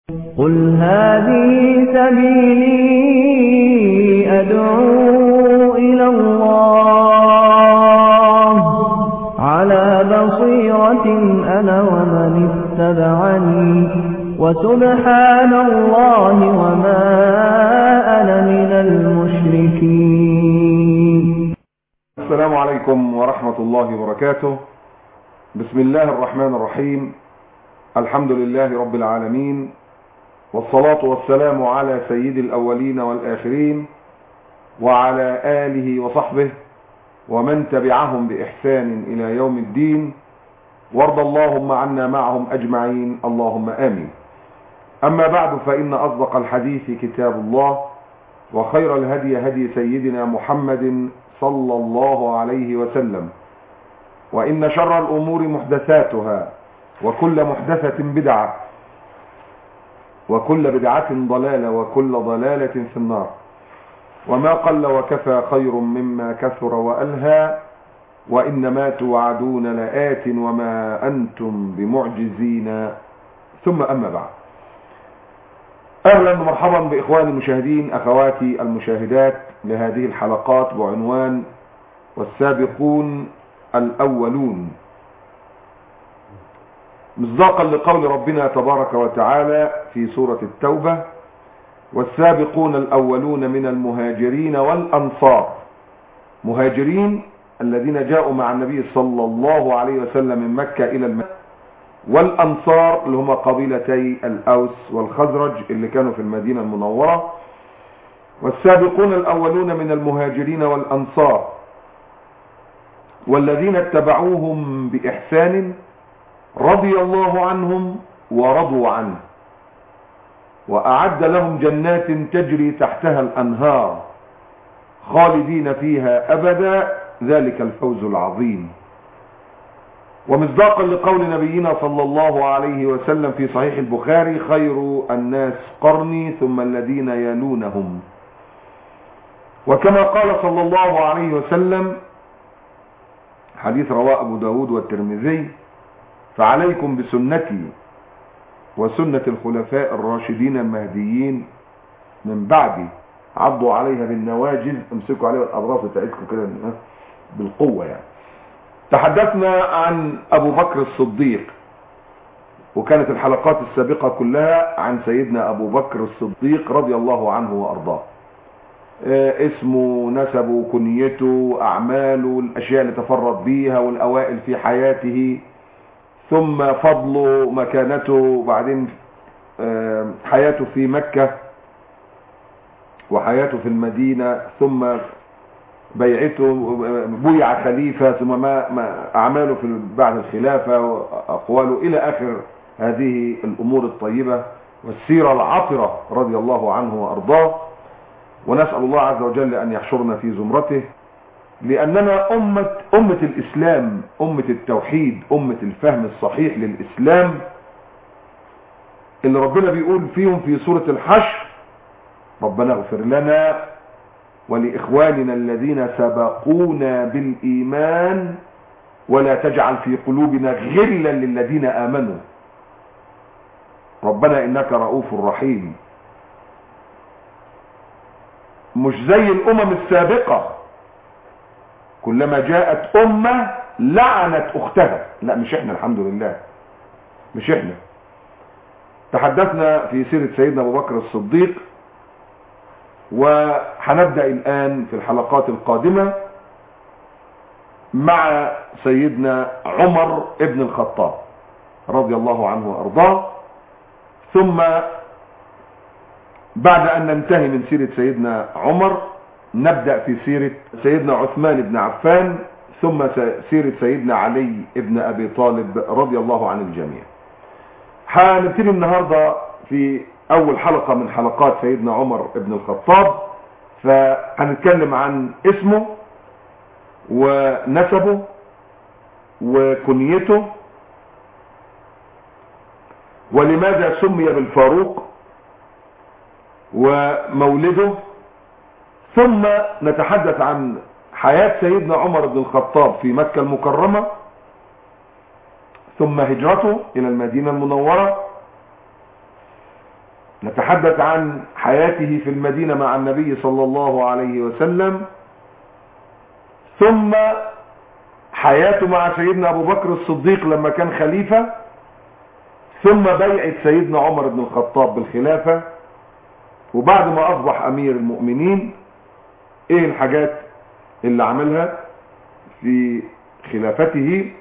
قل هذه سبيلي أدعو إلى الله على بصيرة أنا ومن اتبعني وسبحان الله وما أنا من المشركين السلام عليكم ورحمة الله وبركاته بسم الله الرحمن الرحيم الحمد لله رب العالمين والصلاة والسلام على سيد الأولين والآخرين وعلى آله وصحبه ومن تبعهم بإحسان إلى يوم الدين وارض اللهم عنا معهم أجمعين اللهم آمين أما بعد فإن أصدق الحديث كتاب الله وخير الهدي هدي سيدنا محمد صلى الله عليه وسلم وإن شر الأمور محدثاتها وكل محدثة بدعة وكل بدعة ضلالة وكل ضلالة في النار وما قل وكفى خير مما كثر وألهى وإنما توعدون لآت وما أنتم بمعجزين ثم أما بعد أهلا ومرحبا بإخواني المشاهدين أخواتي المشاهدات لهذه الحلقات بعنوان والسابقون الأولون مصداقا لقول ربنا تبارك وتعالى في سورة التوبة والسابقون الأولون من المهاجرين والأنصار مهاجرين الذين جاءوا مع النبي صلى الله عليه وسلم من مكة إلى المدينة والأنصار اللي هما قبيلتي الأوس والخزرج اللي كانوا في المدينة المنورة والسابقون الأولون من المهاجرين والأنصار والذين اتبعوهم بإحسان رضي الله عنهم ورضوا عنه وأعد لهم جنات تجري تحتها الأنهار خالدين فيها أبدا ذلك الفوز العظيم ومصداقا لقول نبينا صلى الله عليه وسلم في صحيح البخاري خير الناس قرني ثم الذين يلونهم وكما قال صلى الله عليه وسلم حديث رواه أبو داود والترمذي فعليكم بسنتي وسنة الخلفاء الراشدين المهديين من بعدي عضوا عليها بالنواجذ امسكوا عليها الأبراس بتاعتكم كده بالقوة يعني تحدثنا عن أبو بكر الصديق وكانت الحلقات السابقة كلها عن سيدنا أبو بكر الصديق رضي الله عنه وأرضاه اسمه نسبه كنيته أعماله الأشياء اللي تفرد بيها والأوائل في حياته ثم فضله مكانته بعدين حياته في مكة وحياته في المدينة ثم بيعته بيع خليفة ثم ما, ما أعماله في بعد الخلافة وأقواله إلى آخر هذه الأمور الطيبة والسيرة العطرة رضي الله عنه وأرضاه ونسأل الله عز وجل أن يحشرنا في زمرته لأننا أمة, أمة الإسلام أمة التوحيد أمة الفهم الصحيح للإسلام اللي ربنا بيقول فيهم في سورة الحشر ربنا اغفر لنا ولإخواننا الذين سبقونا بالإيمان ولا تجعل في قلوبنا غلا للذين آمنوا ربنا إنك رؤوف رحيم مش زي الأمم السابقة كلما جاءت أمة لعنت أختها لا مش احنا الحمد لله مش احنا تحدثنا في سيرة سيدنا أبو بكر الصديق وهنبدأ الآن في الحلقات القادمة مع سيدنا عمر ابن الخطاب رضي الله عنه وأرضاه ثم بعد أن ننتهي من سيرة سيدنا عمر نبدأ في سيرة سيدنا عثمان بن عفان ثم سيرة سيدنا علي بن أبي طالب رضي الله عن الجميع هنبتدي النهاردة في أول حلقة من حلقات سيدنا عمر بن الخطاب فهنتكلم عن اسمه ونسبه وكنيته ولماذا سمي بالفاروق ومولده ثم نتحدث عن حياة سيدنا عمر بن الخطاب في مكة المكرمة ثم هجرته إلى المدينة المنورة نتحدث عن حياته في المدينة مع النبي صلى الله عليه وسلم ثم حياته مع سيدنا أبو بكر الصديق لما كان خليفة ثم بيعة سيدنا عمر بن الخطاب بالخلافة وبعد ما أصبح أمير المؤمنين إيه الحاجات اللي عملها في خلافته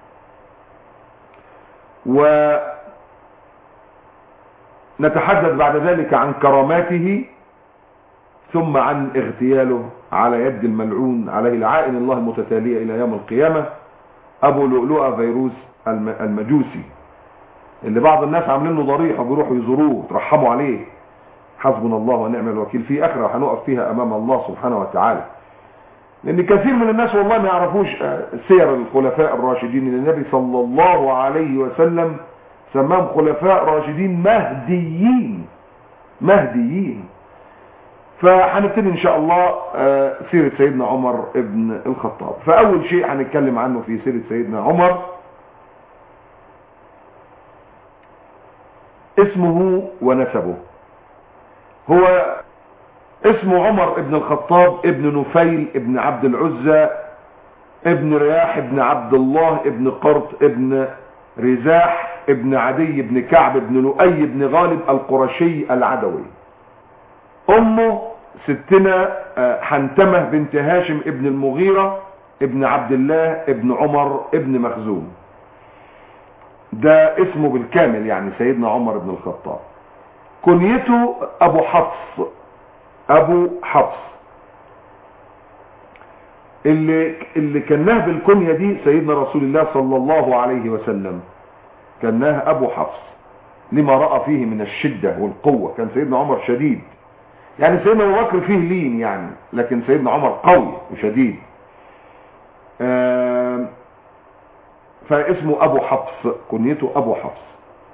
ونتحدث بعد ذلك عن كراماته ثم عن اغتياله على يد الملعون عليه لعائن الله المتتالية إلى يوم القيامة أبو لؤلؤة فيروس المجوسي اللي بعض الناس عاملين له ضريح وبيروحوا يزوروه ترحموا عليه حسبنا الله ونعم الوكيل في آخرة هنقف فيها أمام الله سبحانه وتعالى لأن كثير من الناس والله ما يعرفوش سير الخلفاء الراشدين النبي صلى الله عليه وسلم سماهم خلفاء راشدين مهديين مهديين فهنبتدي ان شاء الله سيرة سيدنا عمر ابن الخطاب فاول شيء هنتكلم عنه في سيرة سيدنا عمر اسمه ونسبه هو اسمه عمر ابن الخطاب ابن نفيل ابن عبد العزة ابن رياح ابن عبد الله ابن قرط ابن رزاح ابن عدي ابن كعب ابن لؤي ابن غالب القرشي العدوي امه ستنا حنتمة بنت هاشم ابن المغيرة ابن عبد الله ابن عمر ابن مخزوم ده اسمه بالكامل يعني سيدنا عمر بن الخطاب كنيته ابو حفص ابو حفص اللي اللي كناه بالكنية دي سيدنا رسول الله صلى الله عليه وسلم كناه ابو حفص لما رأى فيه من الشدة والقوة كان سيدنا عمر شديد يعني سيدنا ابو بكر فيه لين يعني لكن سيدنا عمر قوي وشديد فاسمه ابو حفص كنيته ابو حفص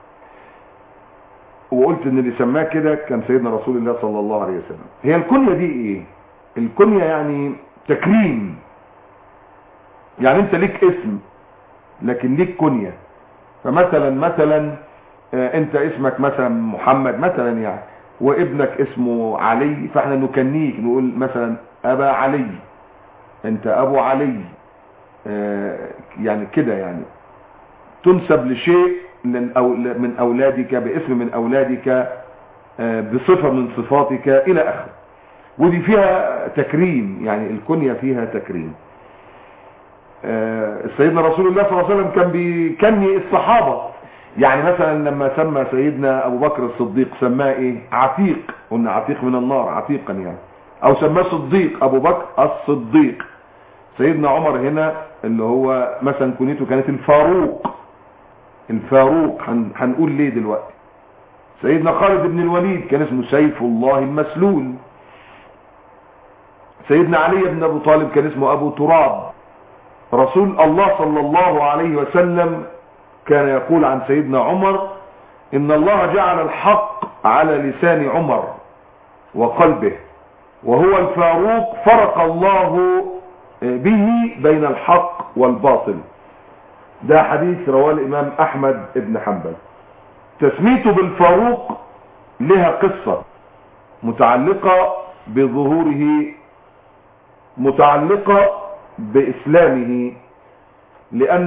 وقلت ان اللي سماه كده كان سيدنا رسول الله صلى الله عليه وسلم هي الكنية دي ايه الكنية يعني تكريم يعني انت ليك اسم لكن ليك كنية فمثلا مثلا انت اسمك مثلا محمد مثلا يعني وابنك اسمه علي فاحنا نكنيك نقول مثلا ابا علي انت ابو علي يعني كده يعني تنسب لشيء من اولادك باسم من اولادك بصفة من صفاتك الى اخره ودي فيها تكريم يعني الكنية فيها تكريم سيدنا رسول الله صلى الله عليه وسلم كان بيكني الصحابة يعني مثلا لما سمى سيدنا ابو بكر الصديق سماه ايه عتيق قلنا عتيق من النار عتيقا يعني او سماه صديق ابو بكر الصديق سيدنا عمر هنا اللي هو مثلا كنيته كانت الفاروق الفاروق هنقول ليه دلوقتي سيدنا خالد بن الوليد كان اسمه سيف الله المسلول سيدنا علي بن ابو طالب كان اسمه ابو تراب رسول الله صلى الله عليه وسلم كان يقول عن سيدنا عمر ان الله جعل الحق على لسان عمر وقلبه وهو الفاروق فرق الله به بين الحق والباطل ده حديث رواه الامام احمد بن حنبل تسميته بالفاروق لها قصة متعلقة بظهوره متعلقة باسلامه لان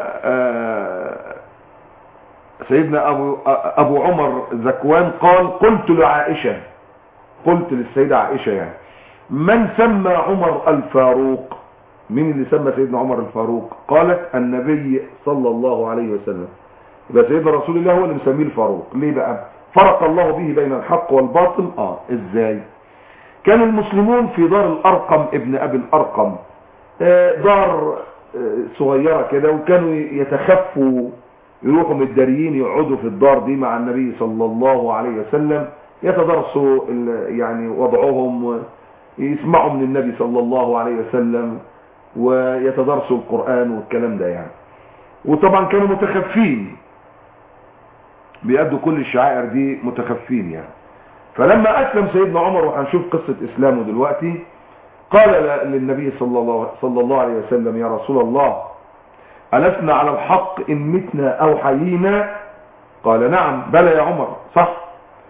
سيدنا ابو, أبو عمر ذكوان قال قلت لعائشة قلت للسيدة عائشة يعني من سمى عمر الفاروق مين اللي سمى سيدنا عمر الفاروق قالت النبي صلى الله عليه وسلم يبقى سيدنا رسول الله هو اللي مسميه الفاروق ليه بقى فرق الله به بين الحق والباطل اه ازاي كان المسلمون في دار الارقم ابن ابي الارقم آه دار آه صغيرة كده وكانوا يتخفوا يروحوا متداريين يقعدوا في الدار دي مع النبي صلى الله عليه وسلم يتدرسوا يعني وضعهم يسمعوا من النبي صلى الله عليه وسلم ويتدرسوا القرآن والكلام ده يعني وطبعا كانوا متخفين بيأدوا كل الشعائر دي متخفين يعني فلما أسلم سيدنا عمر وهنشوف قصة إسلامه دلوقتي قال للنبي صلى الله, صلى الله عليه وسلم يا رسول الله ألسنا على الحق إن متنا أو حيينا قال نعم بلى يا عمر صح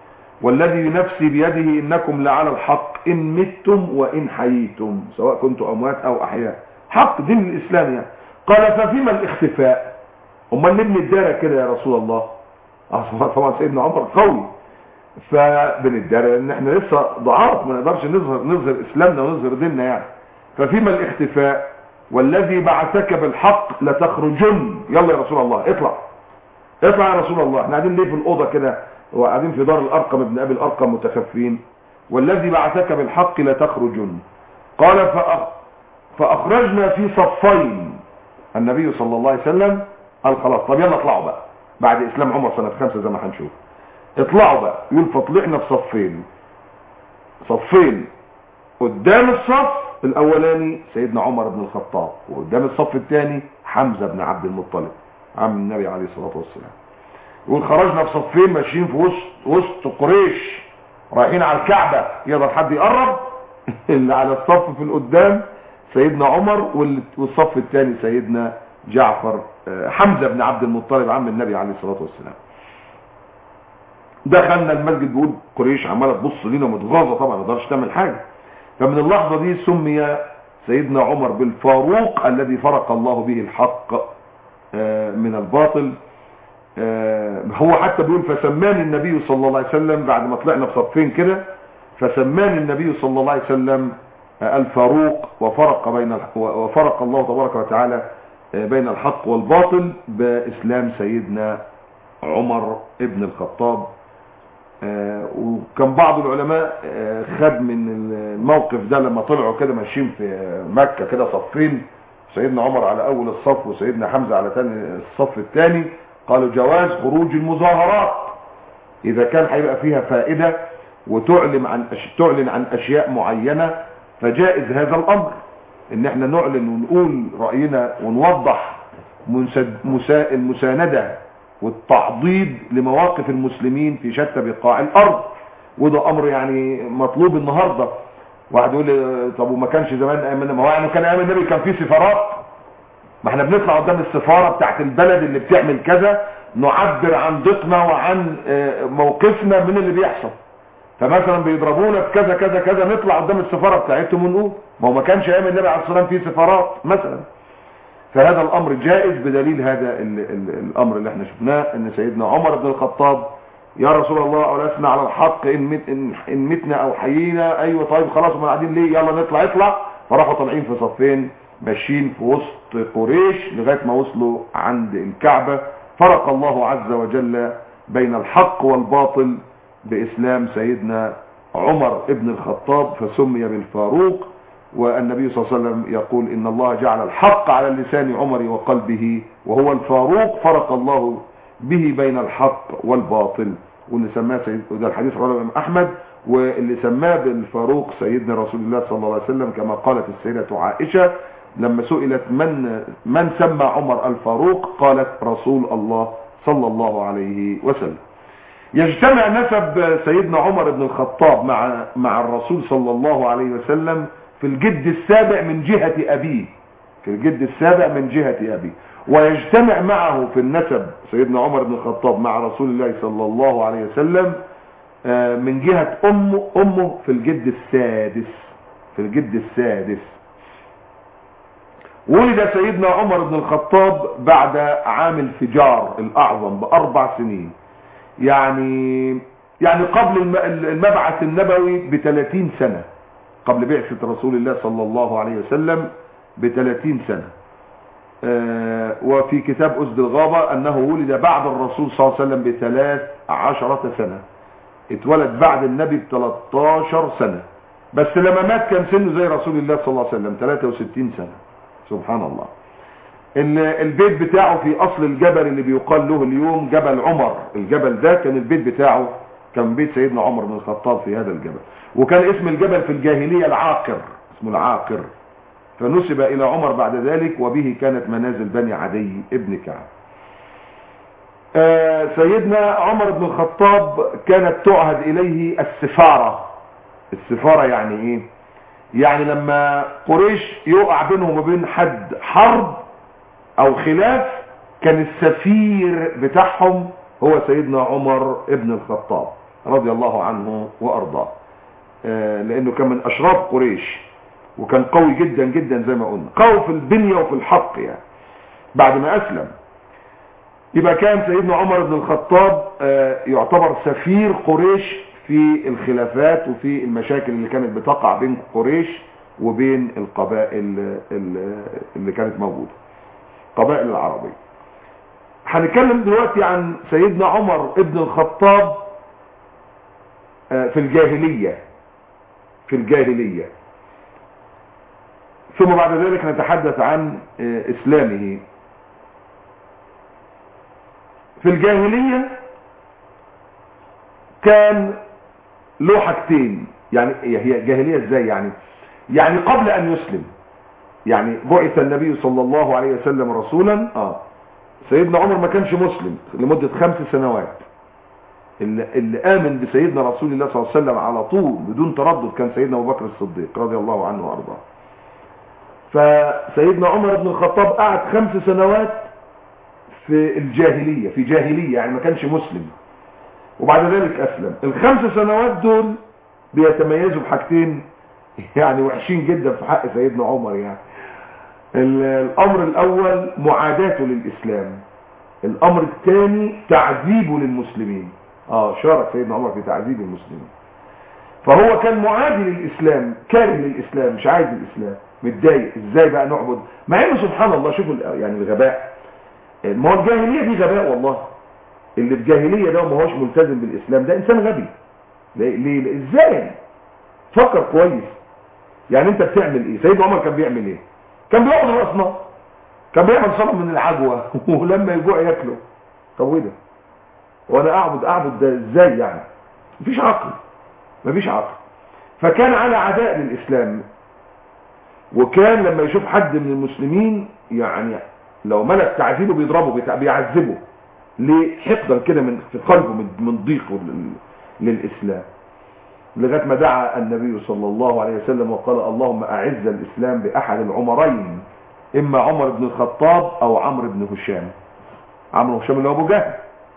والذي نفسي بيده إنكم لعلى الحق إن متم وإن حييتم سواء كنتم أموات أو أحياء حق دين الإسلام يعني قال ففيما الاختفاء امال نبني الدارة كده يا رسول الله أصلا طبعا سيدنا عمر قوي فبن الدارة لأن احنا لسه ضعاف ما نقدرش نظهر نظهر إسلامنا ونظهر ديننا يعني ففيما الاختفاء والذي بعثك بالحق لتخرجن يلا يا رسول الله اطلع اطلع يا رسول الله احنا قاعدين ليه في الأوضة كده وقاعدين في دار الأرقم ابن أبي الأرقم متخفين والذي بعثك بالحق لتخرجن قال فأخ فأخرجنا في صفين النبي صلى الله عليه وسلم قال خلاص طب يلا اطلعوا بقى بعد إسلام عمر سنة خمسة زي ما هنشوف اطلعوا بقى يقول فطلعنا في صفين صفين قدام الصف الأولاني سيدنا عمر بن الخطاب وقدام الصف الثاني حمزة بن عبد المطلب عم النبي عليه الصلاة والسلام يقول خرجنا في صفين ماشيين في وسط وسط قريش رايحين على الكعبة يقدر حد يقرب اللي على الصف في القدام سيدنا عمر والصف الثاني سيدنا جعفر حمزة بن عبد المطلب عم النبي عليه الصلاة والسلام دخلنا المسجد بيقول قريش عماله تبص لينا متغاظه طبعا ما تقدرش تعمل حاجه فمن اللحظه دي سمي سيدنا عمر بالفاروق الذي فرق الله به الحق من الباطل هو حتى بيقول فسماني النبي صلى الله عليه وسلم بعد ما طلعنا بصفين كده فسماني النبي صلى الله عليه وسلم الفاروق وفرق بين وفرق الله تبارك وتعالى بين الحق والباطل باسلام سيدنا عمر ابن الخطاب وكان بعض العلماء خد من الموقف ده لما طلعوا كده ماشيين في مكة كده صفين سيدنا عمر على اول الصف وسيدنا حمزة على ثاني الصف الثاني قالوا جواز خروج المظاهرات اذا كان هيبقى فيها فائدة وتعلن عن تعلن عن اشياء معينة فجائز هذا الامر ان احنا نعلن ونقول رأينا ونوضح المساندة والتعضيد لمواقف المسلمين في شتى بقاع الارض وده امر يعني مطلوب النهاردة واحد يقول لي طب وما كانش زمان ايام ما هو يعني كان ايام النبي كان في سفارات ما احنا بنطلع قدام السفارة بتاعت البلد اللي بتعمل كذا نعبر عن ضيقنا وعن موقفنا من اللي بيحصل فمثلا بيضربونا في كذا كذا كذا نطلع قدام السفارة بتاعتهم ونقول ما هو ما كانش ايام النبي عليه الصلاة والسلام في سفارات مثلا فهذا الامر جائز بدليل هذا ال ال الامر اللي احنا شفناه ان سيدنا عمر بن الخطاب يا رسول الله ولسنا على الحق ان, مت إن, إن متنا او حيينا ايوه طيب خلاص ما قاعدين ليه يلا نطلع اطلع فراحوا طالعين في صفين ماشيين في وسط قريش لغايه ما وصلوا عند الكعبه فرق الله عز وجل بين الحق والباطل باسلام سيدنا عمر بن الخطاب فسمي بالفاروق والنبي صلى الله عليه وسلم يقول إن الله جعل الحق على لسان عمر وقلبه وهو الفاروق فرق الله به بين الحق والباطل واللي سماه سيد وده الحديث رواه الإمام أحمد واللي سماه بالفاروق سيدنا رسول الله صلى الله عليه وسلم كما قالت السيدة عائشة لما سئلت من من سمى عمر الفاروق قالت رسول الله صلى الله عليه وسلم يجتمع نسب سيدنا عمر بن الخطاب مع مع الرسول صلى الله عليه وسلم في الجد السابع من جهة أبيه في الجد السابع من جهة أبيه ويجتمع معه في النسب سيدنا عمر بن الخطاب مع رسول الله صلى الله عليه وسلم من جهة أمه, أمه في الجد السادس في الجد السادس ولد سيدنا عمر بن الخطاب بعد عام الفجار الأعظم بأربع سنين يعني يعني قبل المبعث النبوي بثلاثين سنة قبل بعثة رسول الله صلى الله عليه وسلم بثلاثين سنة آه وفي كتاب أسد الغابة أنه ولد بعد الرسول صلى الله عليه وسلم بثلاث عشرة سنة اتولد بعد النبي ب 13 سنة بس لما مات كان سنه زي رسول الله صلى الله عليه وسلم 63 سنة سبحان الله البيت بتاعه في أصل الجبل اللي بيقال له اليوم جبل عمر الجبل ده كان البيت بتاعه كان بيت سيدنا عمر بن الخطاب في هذا الجبل وكان اسم الجبل في الجاهلية العاقر اسمه العاقر فنسب إلى عمر بعد ذلك وبه كانت منازل بني عدي ابن كعب آه سيدنا عمر بن الخطاب كانت تعهد إليه السفارة السفارة يعني ايه يعني لما قريش يقع بينهم وبين حد حرب او خلاف كان السفير بتاعهم هو سيدنا عمر ابن الخطاب رضي الله عنه وارضاه آه، لانه كان من اشراف قريش وكان قوي جدا جدا زي ما قلنا قوي في البنية وفي الحق يعني بعد ما اسلم يبقى كان سيدنا عمر بن الخطاب آه، يعتبر سفير قريش في الخلافات وفي المشاكل اللي كانت بتقع بين قريش وبين القبائل ال- اللي كانت موجودة قبائل العربية هنتكلم دلوقتي عن سيدنا عمر ابن الخطاب آه، في الجاهلية في الجاهلية ثم بعد ذلك نتحدث عن آه، اسلامه في الجاهلية كان له حاجتين يعني هي جاهلية ازاي يعني يعني قبل ان يسلم يعني بعث النبي صلى الله عليه وسلم رسولا اه سيدنا عمر ما كانش مسلم لمدة خمس سنوات اللي, اللي آمن بسيدنا رسول الله صلى الله عليه وسلم على طول بدون تردد كان سيدنا أبو بكر الصديق رضي الله عنه وأرضاه فسيدنا عمر بن الخطاب قعد خمس سنوات في الجاهلية في جاهلية يعني ما كانش مسلم وبعد ذلك أسلم الخمس سنوات دول بيتميزوا بحاجتين يعني وحشين جدا في حق سيدنا عمر يعني ال- الأمر الأول معاداته للإسلام الأمر الثاني تعذيبه للمسلمين اه شارك سيدنا عمر في تعذيب المسلمين فهو كان معادي للإسلام كاره للإسلام مش عايز الإسلام متضايق ازاي بقى نعبد مع انه سبحان الله شوفوا ال- يعني الغباء ما هو الجاهلية دي غباء والله اللي في جاهلية ده وما هوش ملتزم بالإسلام ده إنسان غبي ليه, ليه ليه؟ ازاي فكر كويس يعني انت بتعمل ايه سيدنا عمر كان بيعمل ايه كان بيعبد الاصنام كان بيعمل صنم من العجوة ولما يجوع ياكله طب وايه ده وانا اعبد اعبد ده ازاي يعني مفيش عقل مفيش عقل فكان على عداء للاسلام وكان لما يشوف حد من المسلمين يعني لو ملك تعذيبه بيضربه بيتع- بيعذبه ليه حقدا كده من في قلبه من من ضيقه لل- للاسلام لغايه ما دعا النبي صلى الله عليه وسلم وقال اللهم اعز الاسلام باحد العمرين اما عمر بن الخطاب او عمرو بن هشام عمرو بن هشام اللي هو ابو جهل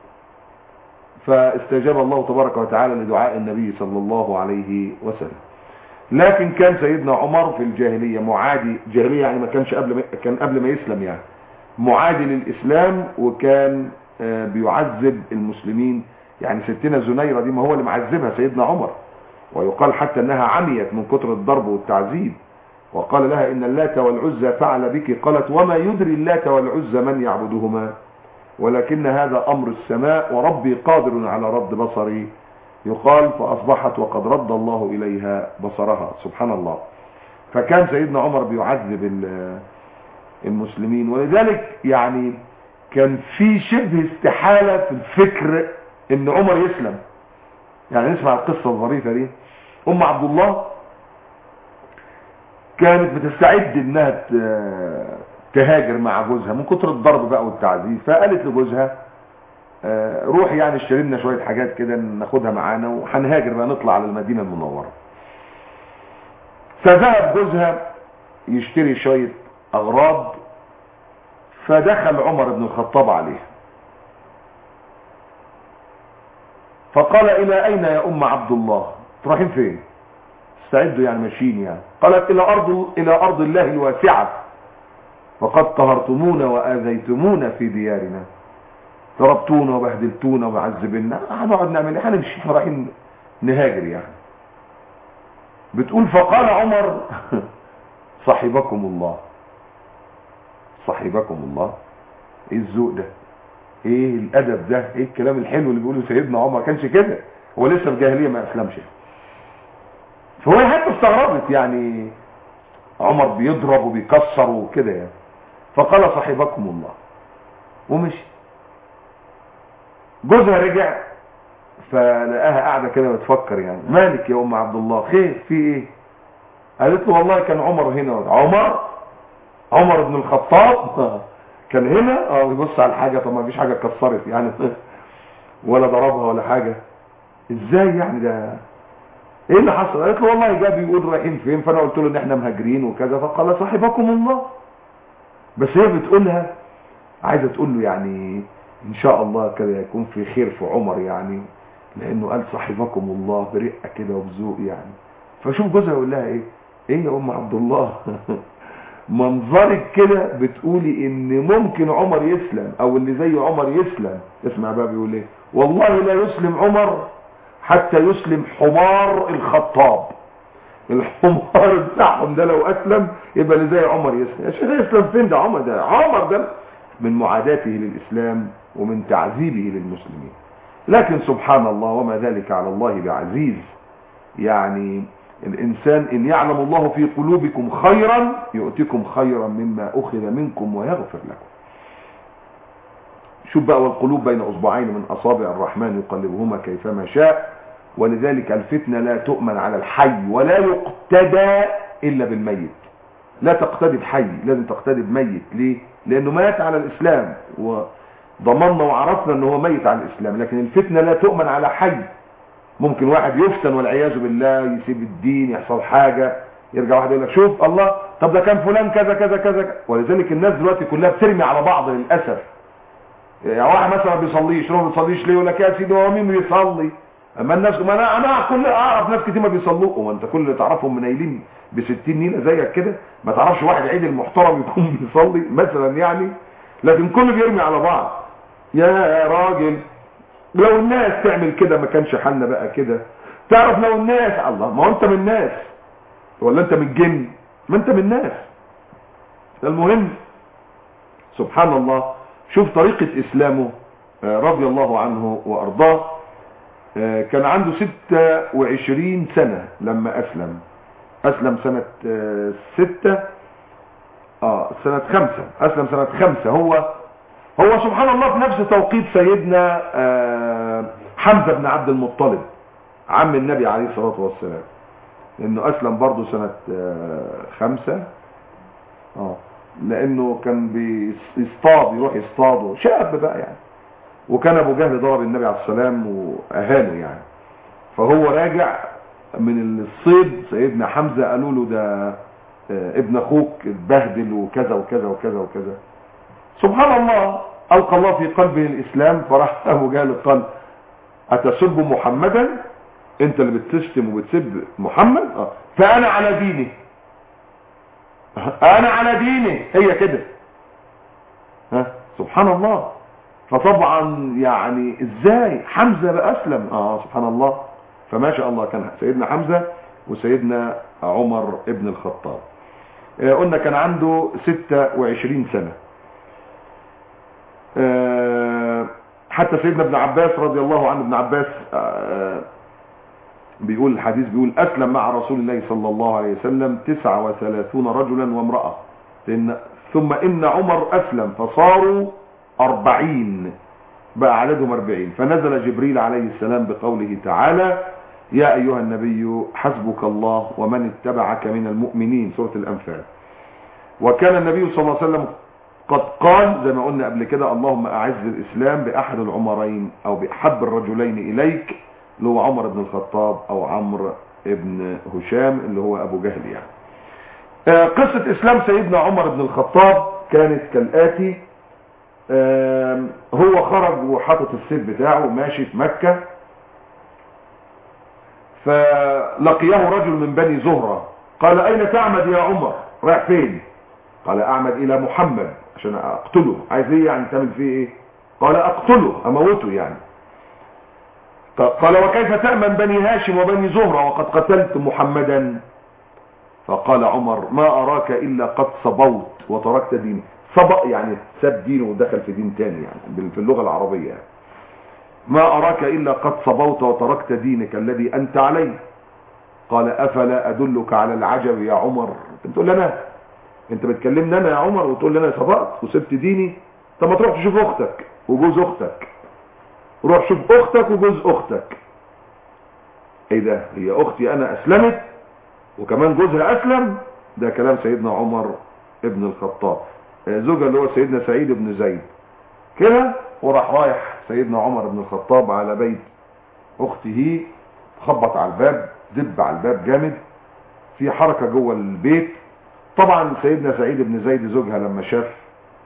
فاستجاب الله تبارك وتعالى لدعاء النبي صلى الله عليه وسلم لكن كان سيدنا عمر في الجاهلية معادي جاهلية يعني ما كانش قبل ما كان قبل ما يسلم يعني معادي للإسلام وكان آه، بيعذب المسلمين يعني ستنا زنيرة دي ما هو اللي معذبها سيدنا عمر ويقال حتى انها عميت من كتر الضرب والتعذيب وقال لها ان اللات والعزى فعل بك قالت وما يدري اللات والعزى من يعبدهما ولكن هذا امر السماء وربي قادر على رد بصري يقال فاصبحت وقد رد الله اليها بصرها سبحان الله فكان سيدنا عمر بيعذب ال- المسلمين ولذلك يعني كان في شبه استحالة في الفكر ان عمر يسلم يعني نسمع القصة الظريفة دي ام عبد الله كانت بتستعد انها ت- تهاجر مع جوزها من كتر الضرب بقى والتعذيب فقالت لجوزها آه، روح يعني اشتري لنا شويه حاجات كده ناخدها معانا وهنهاجر بقى نطلع على المدينه المنوره فذهب جوزها يشتري شويه اغراض فدخل عمر بن الخطاب عليه فقال الى اين يا ام عبد الله رايحين فين استعدوا يعني ماشيين يعني قالت الى ارض الى ارض الله الواسعه وقد قهرتمونا واذيتمونا في ديارنا ضربتونا وبهدلتونا وعذبنا هنقعد نعمل ايه هنمشي احنا رايحين نهاجر يعني بتقول فقال عمر صاحبكم الله صاحبكم الله ايه الذوق ده ايه الادب ده ايه الكلام الحلو اللي بيقوله سيدنا عمر كانش كده هو لسه في جاهليه ما اسلمش فهو حتى استغربت يعني عمر بيضرب وبيكسر وكده يعني فقال صاحبكم الله ومشي جوزها رجع فلقاها قاعده كده بتفكر يعني مالك يا ام عبد الله خير في ايه قالت له والله كان عمر هنا عمر عمر بن الخطاب كان هنا اه بيبص على الحاجه طب ما فيش حاجه اتكسرت يعني ولا ضربها ولا حاجه ازاي يعني ده ايه اللي حصل قالت له والله جاب بيقول رايحين فين فانا قلت له ان احنا مهاجرين وكذا فقال صاحبكم الله بس هي بتقولها عايزه تقول له يعني ان شاء الله كده يكون في خير في عمر يعني لانه قال صاحبكم الله برقه كده وبذوق يعني فشوف جوزها يقول لها ايه ايه يا ام عبد الله منظرك كده بتقولي ان ممكن عمر يسلم او اللي زي عمر يسلم اسمع بقى بيقول ايه والله لا يسلم عمر حتى يسلم حمار الخطاب الحمار بتاعهم ده لو اسلم يبقى اللي زي عمر يسلم يا شيخ يسلم فين ده عمر ده عمر ده من معاداته للاسلام ومن تعذيبه للمسلمين لكن سبحان الله وما ذلك على الله بعزيز يعني الإنسان إن يعلم الله في قلوبكم خيرا يؤتكم خيرا مما أخذ منكم ويغفر لكم شوف بقى والقلوب بين أصبعين من أصابع الرحمن يقلبهما كيفما شاء ولذلك الفتنة لا تؤمن على الحي ولا يقتدى إلا بالميت لا تقتدي بحي لازم تقتدي بميت ليه؟ لأنه مات على الإسلام وضمننا وعرفنا أنه هو ميت على الإسلام لكن الفتنة لا تؤمن على حي ممكن واحد يفتن والعياذ بالله يسيب الدين يحصل حاجة يرجع واحد يقول لك شوف الله طب ده كان فلان كذا كذا كذا ولذلك الناس دلوقتي كلها بترمي على بعض للأسف يعني واحد مثلا ما بيصليش لو ما بيصليش ليه يقول لك يا سيدي هو مين بيصلي اما الناس ما انا انا كل اعرف ناس كتير ما بيصلوا وانت كل اللي تعرفهم منيلين ب 60 نيله زيك كده ما تعرفش واحد عيد المحترم يكون بيصلي مثلا يعني لكن كله بيرمي على بعض يا راجل لو الناس تعمل كده ما كانش حالنا بقى كده تعرف لو الناس الله ما هو انت من الناس ولا انت من الجن ما انت من الناس المهم سبحان الله شوف طريقة اسلامه رضي الله عنه وارضاه كان عنده 26 سنة لما اسلم اسلم سنة ستة اه سنة خمسة اسلم سنة خمسة هو هو سبحان الله في نفس توقيت سيدنا حمزة بن عبد المطلب عم النبي عليه الصلاة والسلام لانه اسلم برضه سنة خمسة اه لانه كان بيصطاد يروح يصطاد شاب بقى يعني وكان ابو جهل ضرب النبي عليه السلام واهانه يعني فهو راجع من الصيد سيدنا حمزة قالوا له ده ابن اخوك اتبهدل وكذا وكذا وكذا وكذا سبحان الله ألقى الله في قلبه الإسلام فراح أبو جهل قال أتسب محمدا أنت اللي بتشتم وبتسب محمد آه. فأنا على دينه أنا على دينه هي كده ها سبحان الله فطبعا يعني ازاي حمزة بقى أسلم آه سبحان الله فما شاء الله كان سيدنا حمزة وسيدنا عمر ابن الخطاب آه قلنا كان عنده 26 سنة حتى سيدنا ابن عباس رضي الله عنه ابن عباس بيقول الحديث بيقول أسلم مع رسول الله صلى الله عليه وسلم 39 رجلا وامرأة ثم إن عمر أسلم فصاروا أربعين بقى عددهم أربعين فنزل جبريل عليه السلام بقوله تعالى يا أيها النبي حسبك الله ومن اتبعك من المؤمنين سورة الأنفال وكان النبي صلى الله عليه وسلم قد قال زي ما قلنا قبل كده اللهم أعز الإسلام بأحد العمرين أو بأحب الرجلين إليك اللي هو عمر بن الخطاب أو عمرو بن هشام اللي هو أبو جهل يعني آه قصة إسلام سيدنا عمر بن الخطاب كانت كالآتي آه هو خرج وحاطط السيف بتاعه ماشي في مكة فلقيه رجل من بني زهرة قال أين تعمد يا عمر رايح فين قال أعمد إلى محمد عشان أقتله عايز إيه يعني تعمل فيه إيه قال أقتله أموته يعني قال وكيف تأمن بني هاشم وبني زهرة وقد قتلت محمدا فقال عمر ما أراك إلا قد صبوت وتركت ديني صبأ يعني ساب دينه ودخل في دين تاني يعني في اللغة العربية يعني. ما أراك إلا قد صبوت وتركت دينك الذي أنت عليه قال أفلا أدلك على العجب يا عمر انت تقول لنا انت بتكلمني انا يا عمر وتقول لي انا صبأت وسبت ديني طب ما تروح تشوف اختك وجوز اختك روح شوف اختك وجوز اختك ايه ده هي اختي انا اسلمت وكمان جوزها اسلم ده كلام سيدنا عمر ابن الخطاب زوجها اللي هو سيدنا سعيد بن زيد كده وراح رايح سيدنا عمر بن الخطاب على بيت اخته خبط على الباب دب على الباب جامد في حركة جوه البيت طبعا سيدنا سعيد بن زيد زوجها لما شاف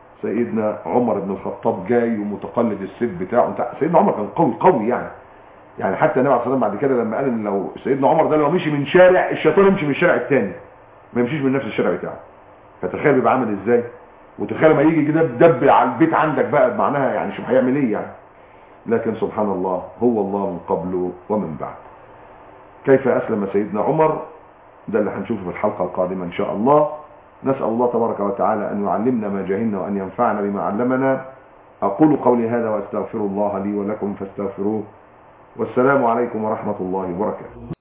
سيدنا عمر بن الخطاب جاي ومتقلد السيف بتاعه انت سيدنا عمر كان قوي قوي يعني يعني حتى النبي عليه الصلاه والسلام بعد كده لما قال ان لو سيدنا عمر ده لو مشي من شارع الشيطان يمشي من الشارع الثاني ما يمشيش من نفس الشارع بتاعه فتخيل بيبقى عامل ازاي وتخيل ما يجي كده دب على البيت عندك بقى معناها يعني شوف هيعمل ايه يعني لكن سبحان الله هو الله من قبل ومن بعد كيف اسلم سيدنا عمر ده اللي هنشوفه في الحلقه القادمه ان شاء الله نسال الله تبارك وتعالى ان يعلمنا ما جهلنا وان ينفعنا بما علمنا اقول قولي هذا واستغفر الله لي ولكم فاستغفروه والسلام عليكم ورحمه الله وبركاته